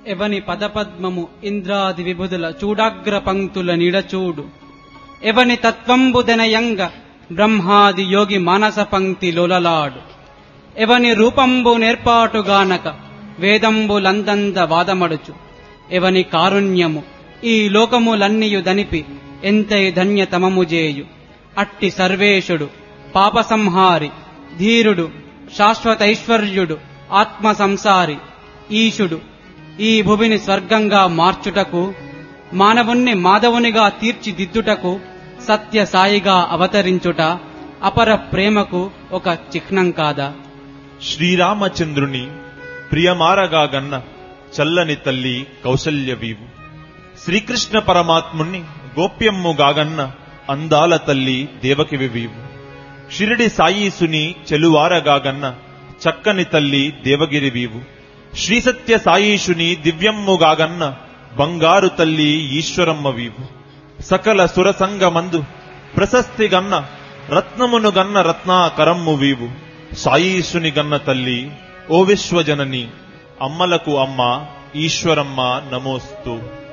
ఎవని పదపద్మము ఇంద్రాది విభుదుల చూడాగ్ర పంక్తుల నిడచూడు ఎవని తత్వంబుదనయంగ బ్రహ్మాది యోగి మానస పంక్తి లొలలాడు ఎవని రూపంబు నేర్పాటుగానక వేదంబులందంద వాదమడుచు ఎవని కారుణ్యము ఈ లోకములన్నియు దనిపి ఎంతై ధన్యతమము జేయు అట్టి సర్వేశుడు పాప సంహారి ధీరుడు శాశ్వతైశ్వర్యుడు ఆత్మ సంసారి ఈశుడు ఈ భూమిని స్వర్గంగా మార్చుటకు మానవుణ్ణి మాధవునిగా తీర్చిదిద్దుటకు సత్య సాయిగా అవతరించుట అపర ప్రేమకు ఒక చిహ్నం కాదా శ్రీరామచంద్రుని ప్రియమారగా గన్న చల్లని తల్లి కౌసల్యవీవు శ్రీకృష్ణ పరమాత్ముణ్ణి గోప్యమ్ముగాగన్న అందాల తల్లి దేవకివివీవు షిరిడి సాయీసుని చెలువారగాగన్న చక్కని తల్లి దేవగిరివీవు శ్రీసత్య సాయీషుని దివ్యమ్ముగాగన్న బంగారు తల్లి ఈశ్వరమ్మ వీవు సకల సురసంగమందు ప్రశస్తి గన్న రత్నమును గన్న రత్నాకరమ్ము వీవు సాయీసుని గన్న తల్లి ఓ విశ్వజనని అమ్మలకు అమ్మ ఈశ్వరమ్మ నమోస్తు